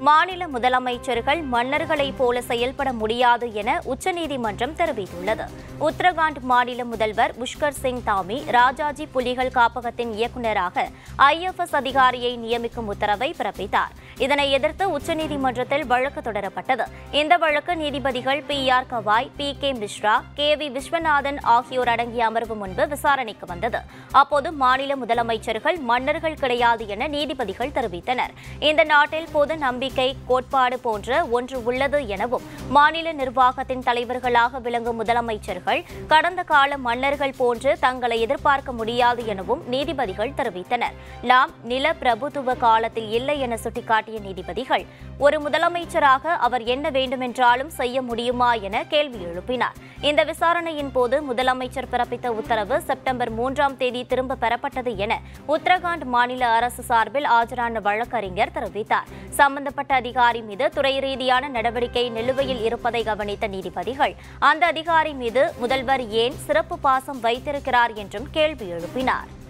மாநில முதலமைச்சர்கள் மன்னர்களைப் போல செயல்பட முடியாது என உச்சநீதிமன்றம் தெரிவித்துள்ளது உத்தரகாண்ட் மாநில முதல்வர் புஷ்கர் சிங் தாமி ராஜாஜி புலிகள் காப்பகத்தின் இயக்குநராக ஐஎஃப்எஸ் அதிகாரியை நியமிக்கும் உத்தரவை பிறப்பித்தார் இதனை எதிர்த்து உச்சநீதிமன்றத்தில் வழக்கு தொடரப்பட்டது இந்த வழக்கு நீதிபதிகள் B R Gavai P K Mishra K V Viswanathan ஆகியோர் அடங்கிய அமர்வு முன்பு விசாரணைக்கு வந்தது அப்போது மாநில முதலமைச்சர்கள் மன்னர்கள் கிடையாது என நீதிபதிகள் தெரிவித்தனர் இந்த நாட்டில் பொது நம்பிக்கை கோட்பாடு போன்ற ஒன்று உள்ளது எனவும் மாநில நிர்வாகத்தின் தலைவர்களாக விளங்கும் முதலமைச்சர்கள் கடந்த கால மன்னர்கள் போன்று தங்களை எதிர்பார்க்க முடியாது எனவும் நீதிபதிகள் தெரிவித்தனர் நாம் நில பிரபுத்துவ காலத்தில் இல்லை என சுட்டிக்காட்டிய நீதிபதிகள் ஒரு முதலமைச்சராக அவர் என்ன வேண்டுமென்றாலும் செய்ய முடியுமா என கேள்வி எழுப்பினார் இந்த விசாரணையின் போது முதலமைச்சர் பிறப்பித்த உத்தரவு செப்டம்பர் மூன்றாம் தேதி திரும்ப பெறப்பட்டது என உத்தரகாண்ட் மாநில அரசு சார்பில் ஆஜரான வழக்கறிஞர் தெரிவித்தார் சம்பந்தப்பட்ட அதிகாரி மீது துறை ரீதியான நடவடிக்கை நிலுவையில் இருப்பதை கவனித்த நீதிபதிகள் அந்த அதிகாரி மீது முதல்வர் ஏன் சிறப்பு பாசம் வைத்திருக்கிறார் என்றும் கேள்வி எழுப்பினார்